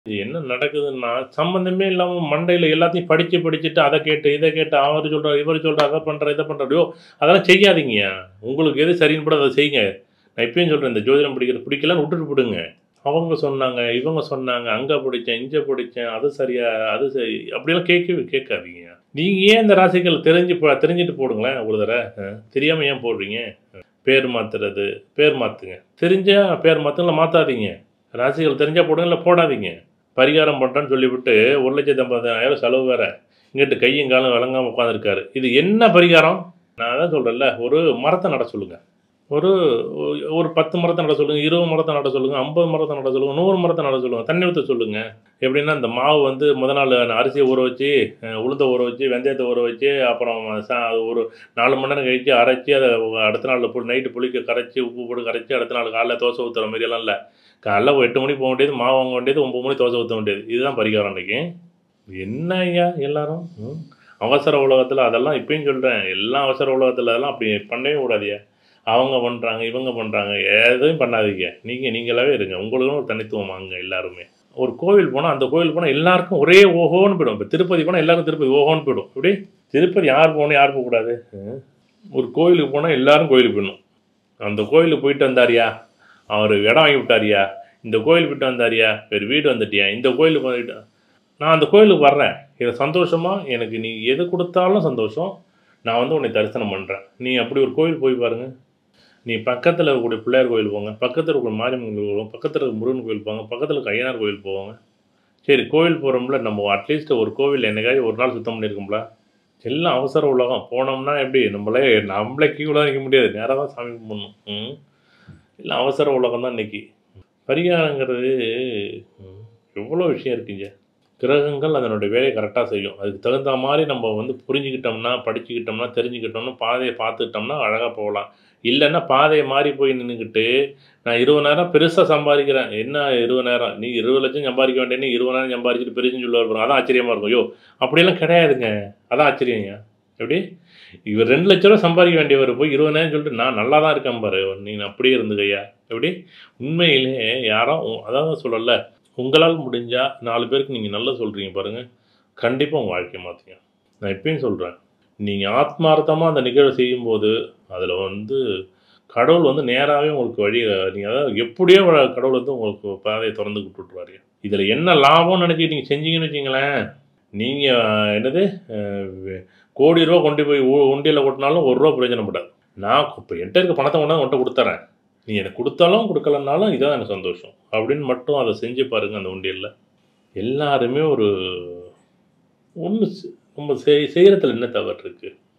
இது என்ன நடக்குதுன்னா சம்மந்தமே இல்லாமல் மண்டையில் எல்லாத்தையும் படித்து படிச்சுட்டு அதை கேட்டு இதை கேட்டு அவர் சொல்கிறார் இவர் சொல்கிறார் அதை பண்ணுற இதை பண்ணுறோ அதெல்லாம் செய்யாதீங்க உங்களுக்கு எது சரின்னு பட அதை செய்யுங்க நான் இப்பயும் சொல்கிறேன் இந்த ஜோதிடம் படிக்கிறது பிடிக்கலன்னு விட்டுட்டு போடுங்க அவங்க சொன்னாங்க இவங்க சொன்னாங்க அங்கே பிடிச்சேன் இங்கே பிடிச்சேன் அது சரியா அது சரி அப்படியெல்லாம் கேட்கவே கேட்காதீங்க நீங்கள் ஏன் இந்த ராசிகள் தெரிஞ்சு போ- தெரிஞ்சுட்டு போடுங்களேன் ஒரு தடவை தெரியாமல் ஏன் போடுறீங்க பேர் மாற்றுறது பேர் மாற்றுங்க தெரிஞ்சால் பேர் மாற்றுங்கள மாற்றாதீங்க ராசிகள் தெரிஞ்சால் போடுங்க இல்லை போடாதீங்க பரிகாரம் பண்ணுறேன்னு சொல்லிவிட்டு ஒரு லட்சத்தி ஐம்பதாயிரம் செலவு வேற இங்கிட்டு கையும் காலும் விளங்காமல் உட்காந்துருக்காரு இது என்ன பரிகாரம் நான் அதான் சொல்கிறேன்ல ஒரு மரத்தை நட சொல்லுங்கள் ஒரு ஒரு பத்து மரத்தை நட சொல்லுங்கள் இருபது மரத்தை நட சொல்லுங்கள் ஐம்பது மரத்தை நட சொல்லுங்கள் நூறு மரத்தை நட சொல்லுங்கள் தண்ணி ஊற்ற சொல்லுங்கள் எப்படின்னா இந்த மாவு வந்து முத நாள் அரிசியை ஊற வச்சு அஹ், உளுந்தை ஊற வச்சு வெந்தயத்தை ஊற வச்சு அப்புறம் சா அது ஒரு நாலு மணி நேரம் கழிச்சு அரைச்சி அதை அடுத்த நாள் புளி நைட்டு புளிக்க கரைச்சி உப்பு போட்டு கரைச்சி அடுத்த நாள் காலைல தோசை ஊற்றுற மாதிரியெல்லாம் இல்லை காலைல ஒரு எட்டு மணிக்கு போக வேண்டியது மாவு வாங்க வேண்டியது ஒம்பது மணி தோசை ஊற்ற வேண்டியது இதுதான் பரிகாரம் அன்றைக்கி என்ன ஐயா எல்லாரும் ம்? அவசர உலகத்தில் அதெல்லாம் இப்பயும் சொல்கிறேன் எல்லாம் அவசர உலகத்தில் அதெல்லாம் அப்படி பண்ணவே கூடாதியா அவங்க பண்ணுறாங்க இவங்க பண்ணுறாங்க எதுவும் பண்ணாதீங்க நீங்கள் நீங்களாவே இருங்க உங்களுக்கும் ஒரு தனித்துவம் வாங்க எல்லாருமே ஒரு கோவில் போனால் அந்த கோவில் போனால் எல்லாருக்கும் ஒரே ஓஹோன்னு போயிடும் இப்போ திருப்பதி போனால் எல்லாருக்கும் திருப்பதி ஓஹோன்னு போயிடும் இப்படி திருப்பதி யார் போகணும் யார் போகக்கூடாது ம்? ஒரு கோயிலுக்கு போனால் எல்லாரும் கோயிலுக்கு போயிடணும் அந்த கோயிலுக்கு போயிட்டு வந்தாரியா அவர் இடம் வாங்கி விட்டாரியா இந்த கோயில் போயிட்டு வந்தாரியா வேறு வீடு வந்துட்டியா இந்த கோயிலுக்கு போயிட்டு நான் அந்த கோயிலுக்கு வர்றேன் இது சந்தோஷமாக எனக்கு நீ எது கொடுத்தாலும் சந்தோஷம் நான் வந்து உன்னை தரிசனம் பண்ணுறேன் நீ அப்படி ஒரு கோயில் போய் பாருங்க நீ பக்கத்தில் இருக்கக்கூடிய பிள்ளையார் கோயில் போங்க பக்கத்தில் இருக்கிற மாரியம்மன் கோயில் போங்க பக்கத்தில் இருக்க முருகன் கோயில் போங்க பக்கத்தில் இருக்க ஐயனார் கோயில் போவாங்க சரி கோயில் போகிறோம்ல நம்ம அட்லீஸ்ட் ஒரு கோவில் என்னைக்காவது ஒரு நாள் சுத்தம் பண்ணியிருக்கோம்ல எல்லாம் அவசர உலகம் போனோம்னா எப்படி நம்மளே நம்மளே கீழே நிற்க முடியாது நேராக தான் சாமி கும்பிடணும் ம் எல்லாம் அவசர உலகம் தான் இன்னைக்கு பரிகாரங்கிறது ம், எவ்வளோ விஷயம் இருக்குங்க கிரகங்கள் அதனுடைய வேலையை கரெக்டாக செய்யும் அதுக்கு தகுந்த மாதிரி நம்ம வந்து புரிஞ்சுக்கிட்டோம்னா படிச்சுக்கிட்டோம்னா தெரிஞ்சுக்கிட்டோம்னா பாதையை பார்த்துக்கிட்டோம்னா அழகாக போகலாம் இல்லைன்னா பாதையை மாறி போய் நின்றுக்கிட்டு நான் இருபதாயிரம் பெருசாக சம்பாதிக்கிறேன் என்ன இருபதாயிரம் நீ இருபது லட்சம் சம்பாதிக்க வேண்டிய நீ இருபதாயிரம் சம்பாதிச்சிட்டு பெருசுன்னு சொல்லுவார் பாருங்க அதான் ஆச்சரியமாக இருக்கும் ஐயோ அப்படியெல்லாம் கிடையாதுங்க அதான் ஆச்சரியங்க எப்படி இவர் ரெண்டு லட்ச ரூபா சம்பாதிக்க வேண்டியவர் போய் இருபதாயிரம் சொல்லிட்டு நான் நல்லா தான் இருக்கேன் பாரு நீ அப்படியே இருந்துக்கையா எப்படி உண்மையிலே யாரும் உ- அதான் சொல்லல உங்களால் முடிஞ்சால் நாலு பேருக்கு நீங்கள் நல்லா சொல்கிறீங்க பாருங்கள் கண்டிப்பாக உங்கள் வாழ்க்கையை மாற்றுங்க நான் இப்பயும் சொல்கிறேன் நீங்கள் ஆத்மார்த்தமாக அந்த நிகழ்வை செய்யும்போது அதில் வந்து கடவுள் வந்து நேராகவே உங்களுக்கு வழி நீங்கள் அதாவது எப்படியோ வ- கடவுள் வந்து உங்களுக்கு பாதையை திறந்து விட்டுட்டுருவாரு இதில் என்ன லாபம்னு நினச்சி நீங்கள் செஞ்சீங்கன்னு வச்சிங்களேன் நீங்கள் என்னது அஹ், வே- கோடி ரூபா கொண்டு போய் உ- உண்டியலில் கொட்டினாலும் ஒரு ரூபா பிரயோஜனப்படாது நான் இப்போ என்கிட்ட இருக்க பணத்தை கொண்டாந்து உன்ட்ட கொடுத்துறேன் நீ எனக்கு கொடுத்தாலும் கொடுக்கலனாலும் இதான் எனக்கு சந்தோஷம் அப்படின்னு மட்டும் அதை செஞ்சு பாருங்க அந்த உண்டியலில் எல்லாருமே ஒரு ஒன்று நம்ம செய் செய்கிறதுல என்ன தவறு இருக்குது